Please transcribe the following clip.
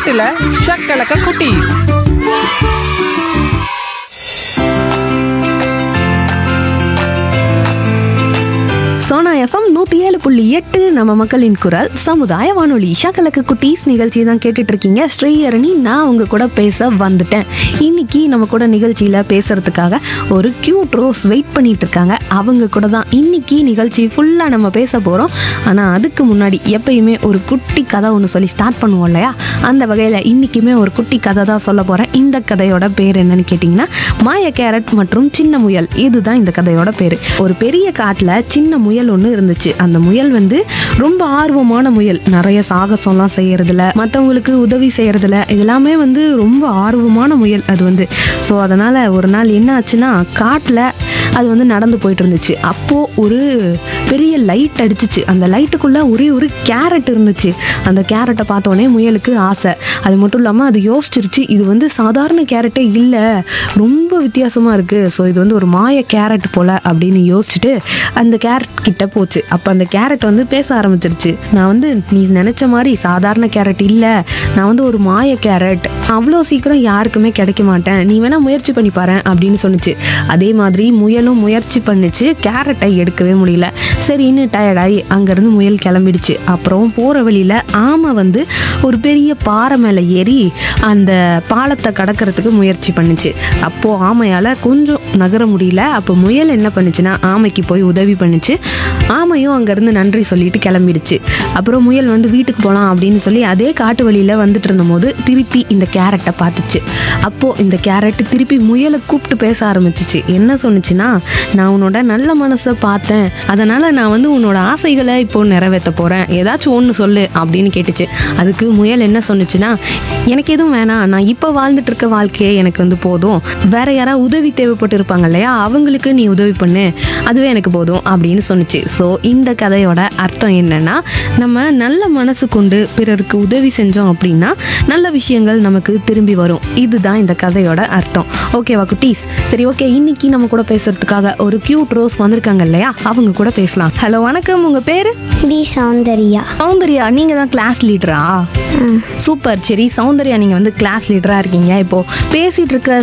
ஷக்கலக்க ஷக்கலக்க குட்டி சோனா எஃப்எம் நூற்றி ஏழு புள்ளி எட்டு நம்ம மக்களின் குரல் சமுதாய வானொலி ஷாக்கலக்கு குட்டீஸ் நிகழ்ச்சி தான் கேட்டுட்டு இருக்கீங்க ஸ்ரீஹரணி நான் உங்க கூட பேச வந்துட்டேன் இன்னைக்கு நம்ம கூட நிகழ்ச்சியில் பேசுறதுக்காக ஒரு கியூட் ரோஸ் வெயிட் பண்ணிட்டு இருக்காங்க அவங்க கூட தான் இன்னைக்கு நிகழ்ச்சி ஃபுல்லாக நம்ம பேச போகிறோம் ஆனால் அதுக்கு முன்னாடி எப்பயுமே ஒரு குட்டி கதை ஒன்று சொல்லி ஸ்டார்ட் பண்ணுவோம் இல்லையா அந்த வகையில் இன்னைக்குமே ஒரு குட்டி கதை தான் சொல்ல போகிறேன் இந்த கதையோட பேர் என்னன்னு கேட்டிங்கன்னா மாய கேரட் மற்றும் சின்ன முயல் இதுதான் இந்த கதையோட பேர் ஒரு பெரிய காட்டில் சின்ன முயல் ஒன்று இருந்துச்சு அந்த முயல் வந்து ரொம்ப ஆர்வமான முயல் நிறைய சாகசம்லாம் செய்யறதுல மற்றவங்களுக்கு உதவி செய்யறதுல இதெல்லாமே வந்து ரொம்ப ஆர்வமான முயல் அது வந்து ஸோ அதனால் ஒரு நாள் என்ன ஆச்சுன்னா காட்டில் அது வந்து நடந்து போயிட்டு இருந்துச்சு அப்போது ஒரு பெரிய லைட் அடிச்சிச்சு அந்த லைட்டுக்குள்ளே ஒரே ஒரு கேரட் இருந்துச்சு அந்த கேரட்டை பார்த்தோன்னே முயலுக்கு ஆசை அது மட்டும் இல்லாமல் அது யோசிச்சிருச்சு இது வந்து சாதாரண கேரட்டே இல்லை ரொம்ப வித்தியாசமாக இருக்குது ஸோ இது வந்து ஒரு மாய கேரட் போல் அப்படின்னு யோசிச்சுட்டு அந்த கேரட் கிட்ட போச்சு அப்போ அந்த கேரட் வந்து பேச ஆரம்பிச்சிருச்சு நான் வந்து நீ நினச்ச மாதிரி சாதாரண கேரட் இல்லை நான் வந்து ஒரு மாய கேரட் அவ்வளோ சீக்கிரம் யாருக்குமே கிடைக்க மாட்டேன் நீ வேணா முயற்சி பண்ணி பாரு அப்படின்னு சொன்னுச்சு அதே மாதிரி முயலும் முயற்சி பண்ணுச்சு கேரட்டை எடுக்கவே முடியல சரின்னு டயர்டாகி அங்கேருந்து முயல் கிளம்பிடுச்சு அப்புறம் போகிற வழியில் ஆமை வந்து ஒரு பெரிய பாறை மேலே ஏறி அந்த பாலத்தை கடக்கிறதுக்கு முயற்சி பண்ணுச்சு அப்போது ஆமையால் கொஞ்சம் நகர முடியல அப்போ முயல் என்ன பண்ணுச்சுன்னா ஆமைக்கு போய் உதவி பண்ணுச்சு ஆமையும் அங்கேருந்து நன்றி சொல்லிட்டு கிளம்பிடுச்சு அப்புறம் முயல் வந்து வீட்டுக்கு போகலாம் அப்படின்னு சொல்லி அதே காட்டு வழியில் வந்துட்டு இருந்தபோது திருப்பி இந்த கேரட்டை பார்த்துச்சு அப்போது இந்த கேரட் திருப்பி முயலை கூப்பிட்டு பேச ஆரம்பிச்சிச்சு என்ன சொன்னுச்சுன்னா நான் உன்னோட நல்ல மனசை பார்த்தேன் அதனால் நான் வந்து உன்னோட ஆசைகளை இப்போ நிறைவேற்ற போகிறேன் ஏதாச்சும் ஒன்று சொல்லு அப்படின்னு கேட்டுச்சு அதுக்கு முயல் என்ன சொன்னுச்சுன்னா எனக்கு எதுவும் வேணாம் நான் இப்போ வாழ்ந்துட்டு இருக்க வாழ்க்கையே எனக்கு வந்து போதும் வேற யாராவது உதவி தேவைப்பட்டு இருப்பாங்க இல்லையா அவங்களுக்கு நீ உதவி பண்ணு அதுவே எனக்கு போதும் அப்படின்னு சொன்னுச்சு ஸோ இந்த கதையோட அர்த்தம் என்னன்னா நம்ம நல்ல மனசு கொண்டு பிறருக்கு உதவி செஞ்சோம் அப்படின்னா நல்ல விஷயங்கள் நமக்கு திரும்பி வரும் இதுதான் இந்த கதையோட அர்த்தம் ஓகேவா குட்டீஸ் சரி ஓகே இன்னைக்கு நம்ம கூட பேசுறதுக்காக ஒரு கியூட் ரோஸ் வந்திருக்காங்க இல்லையா அவங்க கூட பேசலாம் ஹலோ வணக்கம் உங்க பேரு பி சௌந்தர்யா சௌந்தர்யா நீங்க தான் கிளாஸ் லீடரா சூப்பர் சரி சௌந்தர்யா நீங்க வந்து கிளாஸ் லீடரா இருக்கீங்க இப்போ பேசிட்டு இருக்க